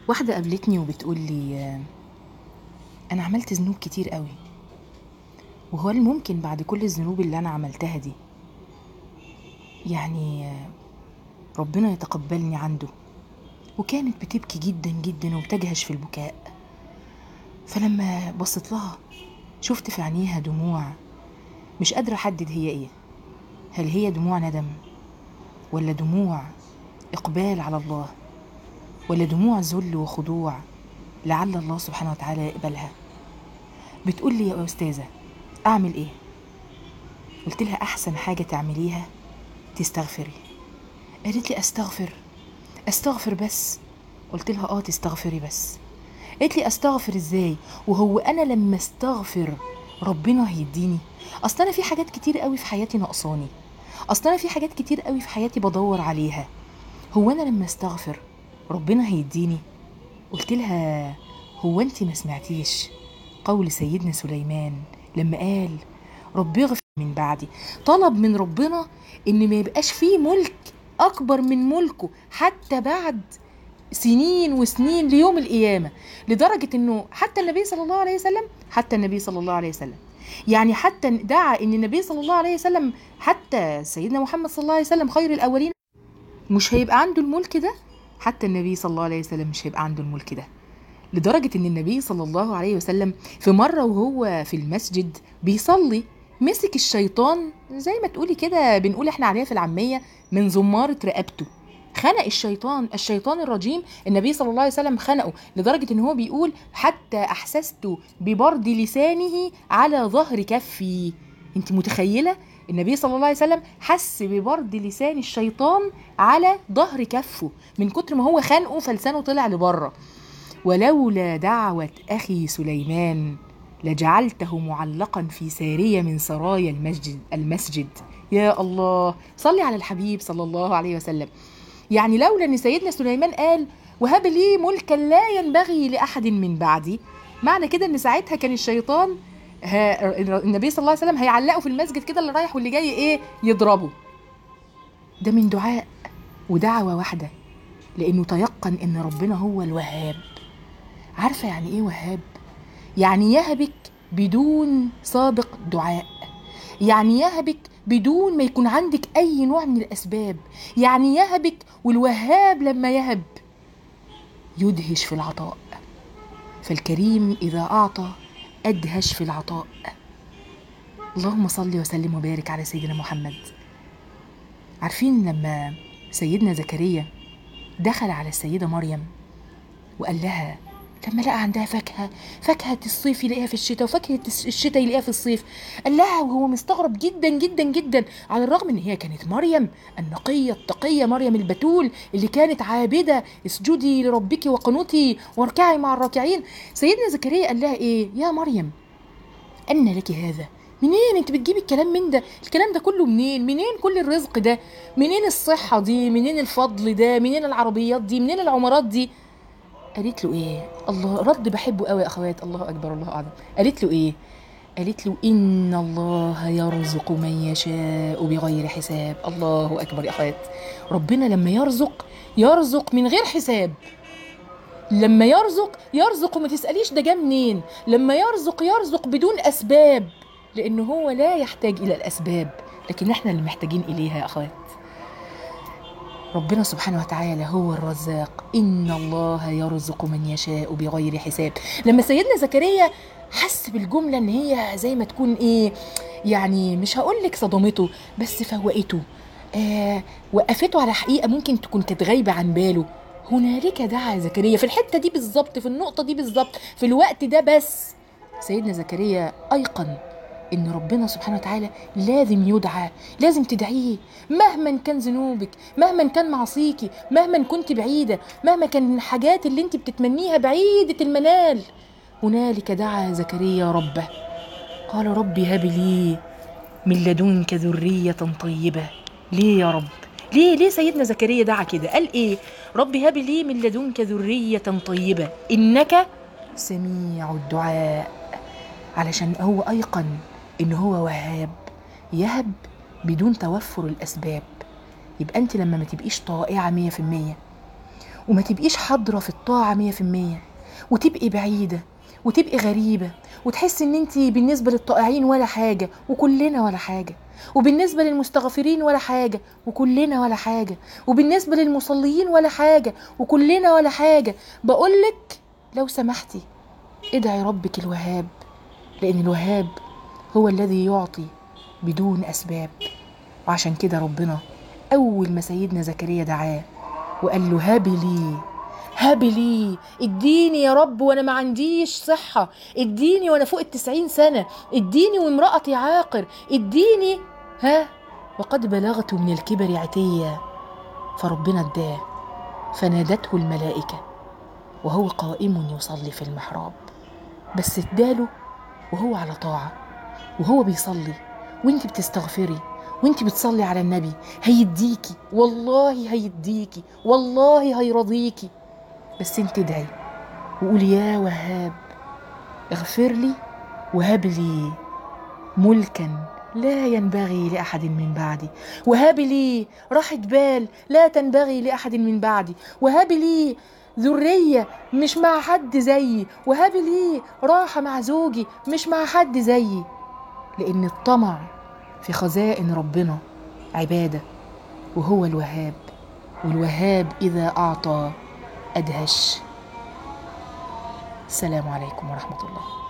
واحدة قابلتني وبتقول لي آه، أنا عملت ذنوب كتير قوي وهو ممكن بعد كل الذنوب اللي أنا عملتها دي يعني آه، ربنا يتقبلني عنده وكانت بتبكي جدا جدا وبتجهش في البكاء فلما بصيت لها شفت في عينيها دموع مش قادرة أحدد هي إيه هل هي دموع ندم ولا دموع إقبال على الله ولا دموع ذل وخضوع لعل الله سبحانه وتعالى يقبلها بتقول لي يا أستاذة أعمل إيه قلت لها أحسن حاجة تعمليها تستغفري قالت لي أستغفر أستغفر بس قلت لها آه تستغفري بس قالت لي أستغفر إزاي وهو أنا لما أستغفر ربنا هيديني أصل أنا في حاجات كتير قوي في حياتي ناقصاني أصل أنا في حاجات كتير قوي في حياتي بدور عليها هو أنا لما أستغفر ربنا هيديني قلت لها هو أنت ما سمعتيش قول سيدنا سليمان لما قال ربي اغفر من بعدي طلب من ربنا ان ما يبقاش فيه ملك اكبر من ملكه حتى بعد سنين وسنين ليوم القيامة لدرجة انه حتى النبي صلى الله عليه وسلم حتى النبي صلى الله عليه وسلم يعني حتى دعا ان النبي صلى الله عليه وسلم حتى سيدنا محمد صلى الله عليه وسلم خير الاولين مش هيبقى عنده الملك ده حتى النبي صلى الله عليه وسلم مش هيبقى عنده الملك ده لدرجة ان النبي صلى الله عليه وسلم في مرة وهو في المسجد بيصلي مسك الشيطان زي ما تقولي كده بنقول احنا عليها في العامية من زمارة رقبته خنق الشيطان الشيطان الرجيم النبي صلى الله عليه وسلم خنقه لدرجة ان هو بيقول حتى احسست ببرد لسانه على ظهر كفي انت متخيلة النبي صلى الله عليه وسلم حس ببرد لسان الشيطان على ظهر كفه من كتر ما هو خانقه فلسانه طلع لبره ولولا دعوة أخي سليمان لجعلته معلقا في سارية من سرايا المسجد المسجد يا الله صلي على الحبيب صلى الله عليه وسلم يعني لولا ان سيدنا سليمان قال وهب لي ملكا لا ينبغي لاحد من بعدي معنى كده ان ساعتها كان الشيطان ها النبي صلى الله عليه وسلم هيعلقه في المسجد كده اللي رايح واللي جاي ايه يضربه ده من دعاء ودعوه واحده لانه تيقن ان ربنا هو الوهاب عارفه يعني ايه وهاب يعني يهبك بدون سابق دعاء يعني يهبك بدون ما يكون عندك اي نوع من الاسباب يعني يهبك والوهاب لما يهب يدهش في العطاء فالكريم اذا اعطى ادهش في العطاء اللهم صل وسلم وبارك على سيدنا محمد عارفين لما سيدنا زكريا دخل على السيده مريم وقال لها لما لقى عندها فاكهه فاكهه الصيف يلاقيها في الشتاء وفاكهه الشتاء يلاقيها في الصيف قال لها وهو مستغرب جدا جدا جدا على الرغم ان هي كانت مريم النقيه التقيه مريم البتول اللي كانت عابده اسجدي لربك وقنوتي واركعي مع الراكعين سيدنا زكريا قال لها ايه يا مريم ان لك هذا منين انت بتجيبي الكلام من ده الكلام ده كله منين منين كل الرزق ده منين الصحه دي منين الفضل ده منين العربيات دي منين العمارات دي قالت له ايه الله رد بحبه قوي يا اخوات الله اكبر الله اعظم قالت له ايه قالت له ان الله يرزق من يشاء بغير حساب الله اكبر يا اخوات ربنا لما يرزق يرزق من غير حساب لما يرزق يرزق وما تساليش ده جه منين لما يرزق يرزق بدون اسباب لانه هو لا يحتاج الى الاسباب لكن احنا اللي محتاجين اليها يا اخوات ربنا سبحانه وتعالى هو الرزاق إن الله يرزق من يشاء بغير حساب لما سيدنا زكريا حس بالجملة إن هي زي ما تكون إيه يعني مش هقول لك صدمته بس فوقته آه وقفته على حقيقة ممكن تكون كانت غايبة عن باله هنالك دعا زكريا في الحتة دي بالظبط في النقطة دي بالظبط في الوقت ده بس سيدنا زكريا أيقن ان ربنا سبحانه وتعالى لازم يدعى لازم تدعيه مهما كان ذنوبك مهما كان معصيكي مهما كنت بعيده مهما كان الحاجات اللي انت بتتمنيها بعيده المنال هنالك دعا زكريا ربه قال ربي هب لي من لدنك ذريه طيبه ليه يا رب ليه ليه سيدنا زكريا دعا كده قال ايه ربي هب لي من لدنك ذريه طيبه انك سميع الدعاء علشان هو ايقن ان هو وهاب يهب بدون توفر الاسباب يبقى انت لما ما تبقيش طائعه مية في المية وما تبقيش حاضرة في الطاعة مية في المية وتبقي بعيدة وتبقي غريبة وتحسي ان انت بالنسبة للطائعين ولا حاجة وكلنا ولا حاجة وبالنسبة للمستغفرين ولا حاجة وكلنا ولا حاجة وبالنسبة للمصليين ولا حاجة وكلنا ولا حاجة بقولك لو سمحتي ادعي ربك الوهاب لأن الوهاب هو الذي يعطي بدون أسباب وعشان كده ربنا أول ما سيدنا زكريا دعاه وقال له هاب لي هاب لي اديني يا رب وانا ما عنديش صحة اديني وانا فوق التسعين سنة اديني وامرأتي عاقر اديني ها وقد بلغت من الكبر عتيا فربنا اداه فنادته الملائكة وهو قائم يصلي في المحراب بس اداله وهو على طاعة وهو بيصلي وانت بتستغفري وانت بتصلي على النبي هيديكي والله هيديكي والله هيرضيكي بس انت ادعي وقولي يا وهاب اغفر لي وهب لي ملكا لا ينبغي لاحد من بعدي وهب لي راحه بال لا تنبغي لاحد من بعدي وهب لي ذريه مش مع حد زيي وهب لي راحه مع زوجي مش مع حد زيي لان الطمع في خزائن ربنا عباده وهو الوهاب والوهاب اذا اعطى ادهش السلام عليكم ورحمه الله